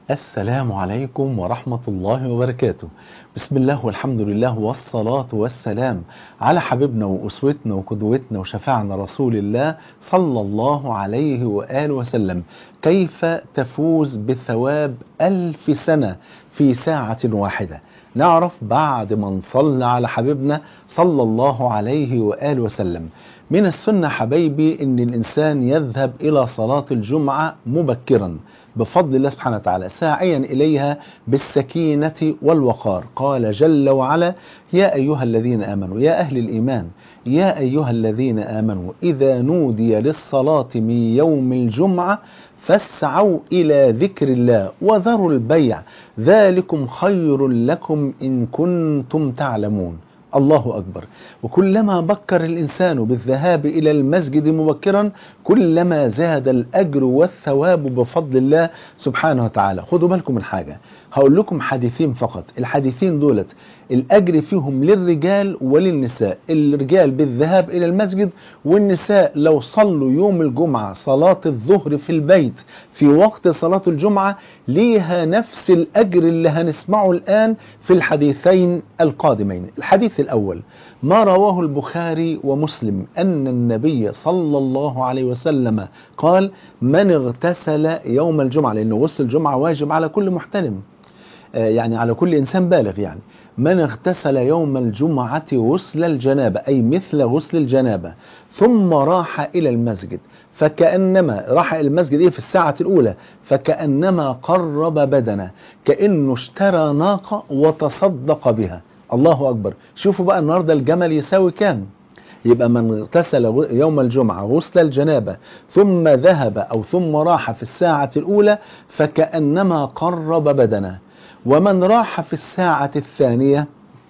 السلام عليكم ورحمة الله وبركاته بسم الله والحمد لله والصلاة والسلام على حبيبنا وأسوتنا وقدوتنا وشفاعنا رسول الله صلى الله عليه وآله وسلم كيف تفوز بثواب ألف سنة في ساعة واحدة نعرف بعد ما نصلي على حبيبنا صلى الله عليه وآله وسلم من السنة حبايبي ان الانسان يذهب الى صلاة الجمعة مبكرا بفضل الله سبحانه وتعالى ساعيا اليها بالسكينة والوقار قال جل وعلا يا ايها الذين امنوا يا اهل الايمان يا ايها الذين امنوا اذا نودي للصلاة من يوم الجمعة فاسعوا إلى ذكر الله وذروا البيع ذلكم خير لكم إن كنتم تعلمون الله أكبر وكلما بكر الإنسان بالذهاب إلى المسجد مبكرا كلما زاد الأجر والثواب بفضل الله سبحانه وتعالى خدوا بالكم من حاجة هقول لكم حديثين فقط الحديثين دولت الأجر فيهم للرجال وللنساء الرجال بالذهاب إلى المسجد والنساء لو صلوا يوم الجمعة صلاة الظهر في البيت في وقت صلاة الجمعة ليها نفس الأجر اللي هنسمعه الآن في الحديثين القادمين الحديث الأول ما رواه البخاري ومسلم أن النبي صلى الله عليه وسلم قال من اغتسل يوم الجمعة لأنه غسل الجمعة واجب على كل محتلم يعني على كل إنسان بالغ يعني من اغتسل يوم الجمعة غسل الجنابة أي مثل غسل الجنابة ثم راح إلى المسجد فكأنما راح إلى المسجد إيه في الساعة الأولى فكأنما قرب بدنه كأنه اشترى ناقة وتصدق بها الله أكبر شوفوا بقى النهاردة الجمل يساوي كام يبقى من اغتسل يوم الجمعة غسل الجنابة ثم ذهب أو ثم راح في الساعة الأولى فكأنما قرب بدنه ومن راح في الساعة الثانية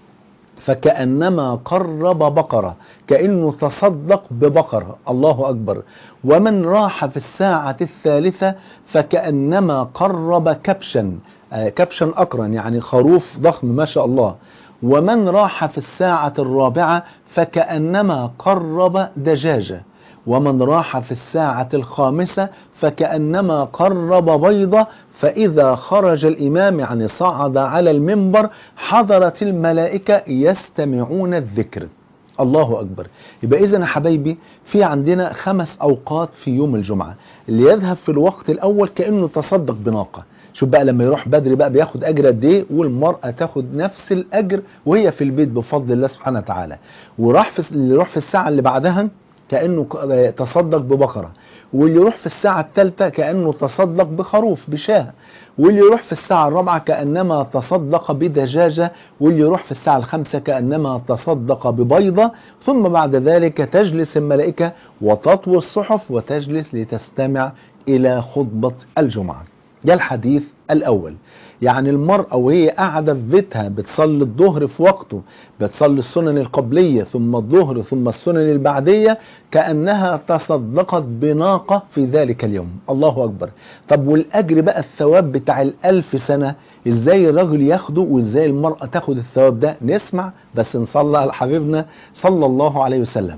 فكأنما قرب بقرة كأنه تصدق ببقرة الله أكبر ومن راح في الساعة الثالثة فكأنما قرب كبشا كبشا أقرن يعني خروف ضخم ما شاء الله ومن راح في الساعة الرابعة فكأنما قرب دجاجة ومن راح في الساعة الخامسة فكأنما قرب بيضة فإذا خرج الإمام يعني صعد على المنبر حضرت الملائكة يستمعون الذكر الله أكبر يبقى إذا يا حبايبي في عندنا خمس أوقات في يوم الجمعة اللي يذهب في الوقت الأول كأنه تصدق بناقة شوف بقى لما يروح بدري بقى بياخد اجر قد ايه والمراه تاخد نفس الاجر وهي في البيت بفضل الله سبحانه وتعالى وراح في اللي يروح في الساعه اللي بعدها كانه تصدق ببقره واللي يروح في الساعه الثالثه كانه تصدق بخروف بشاه واللي يروح في الساعة الرابعة كأنما تصدق بدجاجة واللي يروح في الساعة الخامسة كأنما تصدق ببيضة ثم بعد ذلك تجلس الملائكة وتطوي الصحف وتجلس لتستمع إلى خطبة الجمعة ده الحديث الأول يعني المرأة وهي قاعدة في بيتها بتصلي الظهر في وقته بتصلي السنن القبلية ثم الظهر ثم السنن البعدية كأنها تصدقت بناقة في ذلك اليوم الله أكبر طب والأجر بقى الثواب بتاع الألف سنة إزاي الرجل ياخده وإزاي المرأة تاخد الثواب ده نسمع بس نصلي على حبيبنا صلى الله عليه وسلم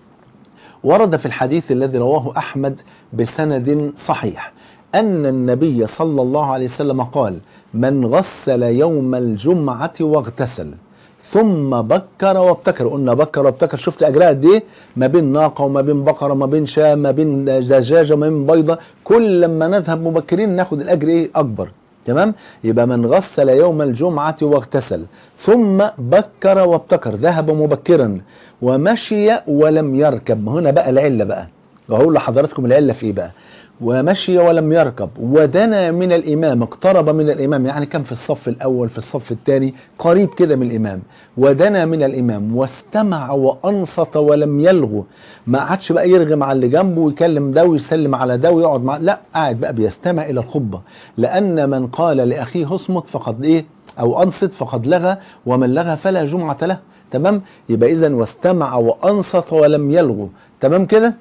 ورد في الحديث الذي رواه أحمد بسند صحيح أن النبي صلى الله عليه وسلم قال من غسل يوم الجمعة واغتسل ثم بكر وابتكر قلنا بكر وابتكر شفت أجراء قد ايه ما بين ناقة وما بين بقرة ما بين شاة ما بين دجاجة وما بين بيضة كل لما نذهب مبكرين ناخد الأجر ايه أكبر تمام يبقى من غسل يوم الجمعة واغتسل ثم بكر وابتكر ذهب مبكرا ومشي ولم يركب هنا بقى العلة بقى وهقول لحضراتكم العلة في ايه بقى ومشي ولم يركب ودنا من الإمام اقترب من الإمام يعني كان في الصف الأول في الصف الثاني قريب كده من الإمام ودنا من الإمام واستمع وأنصت ولم يلغو ما قعدش بقى يرغم على اللي جنبه ويكلم ده ويسلم على ده ويقعد مع لا قاعد بقى بيستمع إلى الخطبة لأن من قال لأخيه اصمت فقد إيه أو أنصت فقد لغى ومن لغى فلا جمعة له تمام يبقى إذا واستمع وأنصت ولم يلغو تمام كده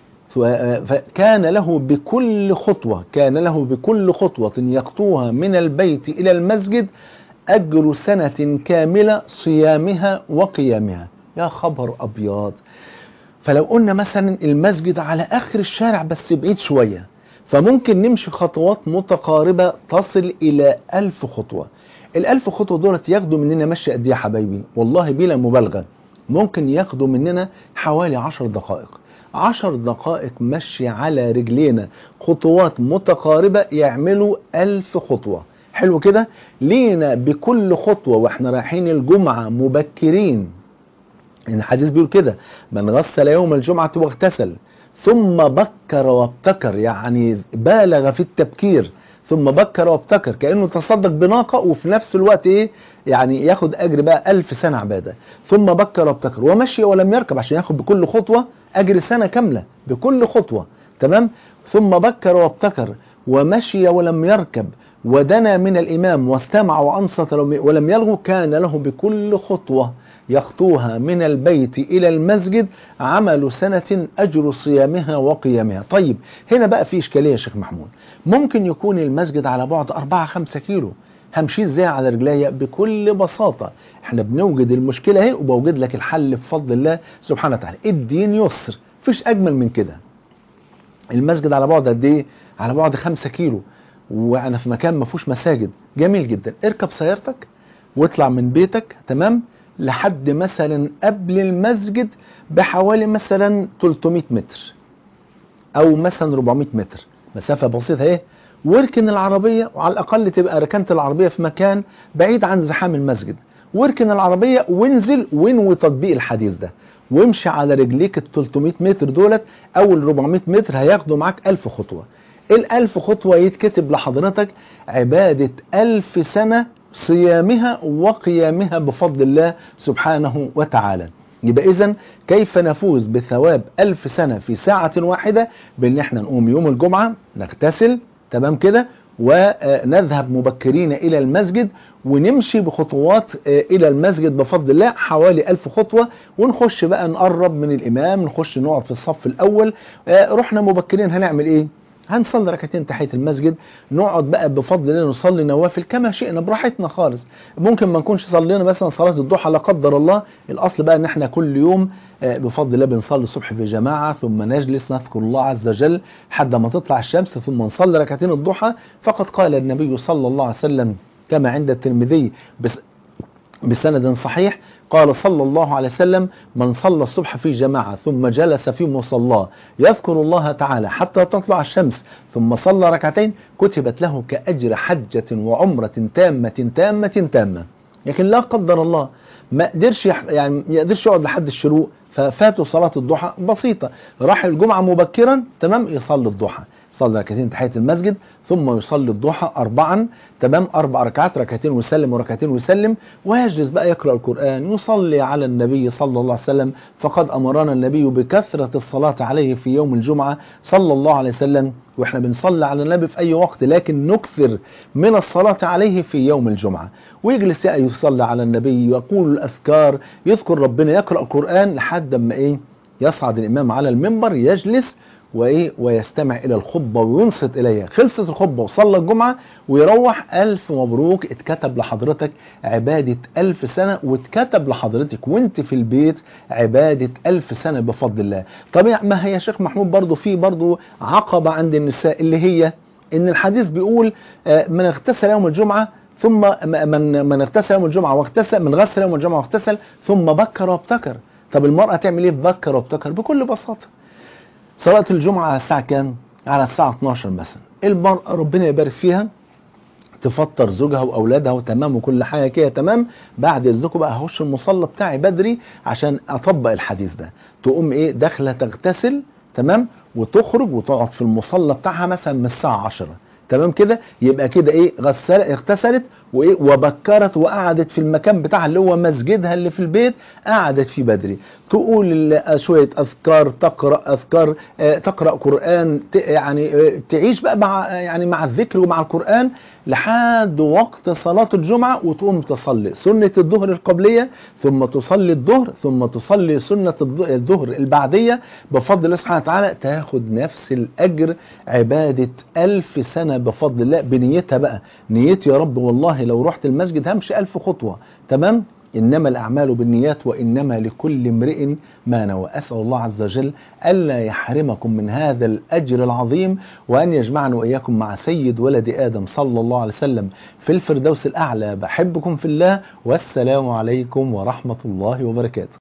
فكان له بكل خطوة كان له بكل خطوة يخطوها من البيت إلى المسجد أجر سنة كاملة صيامها وقيامها يا خبر أبيض فلو قلنا مثلا المسجد على آخر الشارع بس بعيد شوية فممكن نمشي خطوات متقاربة تصل إلى ألف خطوة الألف خطوة دولت ياخدوا مننا مشي قد إيه يا حبايبي والله بلا مبالغة ممكن ياخدوا مننا حوالي عشر دقائق عشر دقائق مشي على رجلينا خطوات متقاربة يعملوا ألف خطوة حلو كده لينا بكل خطوة واحنا رايحين الجمعة مبكرين ان الحديث بيقول كده من غسل يوم الجمعة واغتسل ثم بكر وابتكر يعني بالغ في التبكير ثم بكر وابتكر كأنه تصدق بناقة وفي نفس الوقت ايه يعني ياخد اجر بقى ألف سنة عبادة ثم بكر وابتكر ومشي ولم يركب عشان ياخد بكل خطوة اجر سنة كاملة بكل خطوة تمام ثم بكر وابتكر ومشي ولم يركب ودنا من الإمام واستمع وأنصت ولم يلغو كان له بكل خطوة يخطوها من البيت إلى المسجد عمل سنة أجر صيامها وقيامها طيب هنا بقى في إشكالية يا شيخ محمود ممكن يكون المسجد على بعد 4-5 كيلو همشي ازاي على رجليا بكل بساطة احنا بنوجد المشكلة اهي وبوجد لك الحل بفضل الله سبحانه وتعالى الدين يسر فيش اجمل من كده المسجد على بعد قد ايه على بعد 5 كيلو وانا في مكان ما فيهوش مساجد جميل جدا اركب سيارتك واطلع من بيتك تمام لحد مثلا قبل المسجد بحوالي مثلا 300 متر او مثلا 400 متر مسافة بسيطة اهي واركن العربية وعلى الاقل تبقى ركنت العربية في مكان بعيد عن زحام المسجد واركن العربية وانزل وانوي تطبيق الحديث ده وامشي على رجليك ال 300 متر دولت او ال 400 متر هياخدوا معاك 1000 خطوة الألف خطوة يتكتب لحضرتك عبادة ألف سنة صيامها وقيامها بفضل الله سبحانه وتعالى يبقى إذا كيف نفوز بثواب ألف سنة في ساعة واحدة بأن احنا نقوم يوم الجمعة نغتسل تمام كده ونذهب مبكرين إلى المسجد ونمشي بخطوات إلى المسجد بفضل الله حوالي ألف خطوة ونخش بقى نقرب من الإمام نخش نقعد في الصف الأول رحنا مبكرين هنعمل إيه هنصلي ركعتين تحيه المسجد نقعد بقى بفضل الله نصلي نوافل كما شئنا براحتنا خالص ممكن ما نكونش صلينا مثلا صلاه الضحى لا قدر الله الاصل بقى ان احنا كل يوم بفضل الله بنصلي الصبح في جماعه ثم نجلس نذكر الله عز وجل حتى ما تطلع الشمس ثم نصلي ركعتين الضحى فقد قال النبي صلى الله عليه وسلم كما عند الترمذي بس بسند صحيح قال صلى الله عليه وسلم من صلى الصبح في جماعة ثم جلس في مصلاه يذكر الله تعالى حتى تطلع الشمس ثم صلى ركعتين كتبت له كأجر حجة وعمرة تامة تامة تامة لكن لا قدر الله ما قدرش يعني ما يقدرش يقعد لحد الشروق ففاتوا صلاة الضحى بسيطة راح الجمعة مبكرا تمام يصلي الضحى صلى ركعتين تحية المسجد ثم يصلي الضحى أربعا تمام أربع ركعات ركعتين ويسلم وركعتين ويسلم ويجلس بقى يقرأ القرآن يصلي على النبي صلى الله عليه وسلم فقد أمرنا النبي بكثرة الصلاة عليه في يوم الجمعة صلى الله عليه وسلم واحنا بنصلي على النبي في أي وقت لكن نكثر من الصلاة عليه في يوم الجمعة ويجلس يصلي على النبي يقول الأذكار يذكر ربنا يقرأ القرآن لحد ما إيه يصعد الإمام على المنبر يجلس وايه ويستمع الى الخطبه وينصت اليها خلصت الخطبه وصلى الجمعه ويروح الف مبروك اتكتب لحضرتك عباده الف سنه واتكتب لحضرتك وانت في البيت عباده الف سنه بفضل الله طب ما هي يا شيخ محمود برضو في برضو عقبه عند النساء اللي هي ان الحديث بيقول من اغتسل يوم الجمعه ثم من من اغتسل يوم الجمعه واغتسل من غسل يوم الجمعه واغتسل ثم بكر وابتكر طب المراه تعمل ايه بكر وابتكر بكل بساطه صلاة الجمعة على الساعة كام؟ على الساعة 12 مثلا المرأة ربنا يبارك فيها تفطر زوجها واولادها وتمام وكل حاجه كده تمام بعد اذنكم بقى هخش المصلى بتاعي بدري عشان اطبق الحديث ده تقوم ايه داخله تغتسل تمام وتخرج وتقعد في المصلى بتاعها مثلا من الساعه 10 تمام كده يبقى كده ايه غسل اغتسلت وايه وبكرت وقعدت في المكان بتاعها اللي هو مسجدها اللي في البيت قعدت فيه بدري تقول شويه اذكار تقرا اذكار آه تقرا قران يعني آه تعيش بقى مع يعني مع الذكر ومع القران لحد وقت صلاه الجمعه وتقوم تصلي سنه الظهر القبليه ثم تصلي الظهر ثم تصلي سنه الظهر البعديه بفضل الله سبحانه وتعالى تاخد نفس الاجر عباده ألف سنه بفضل الله بنيتها بقى نيتي يا رب والله لو رحت المسجد همشي ألف خطوة تمام إنما الأعمال بالنيات وإنما لكل امرئ ما نوى أسأل الله عز وجل ألا يحرمكم من هذا الأجر العظيم وأن يجمعنا وإياكم مع سيد ولد آدم صلى الله عليه وسلم في الفردوس الأعلى بحبكم في الله والسلام عليكم ورحمة الله وبركاته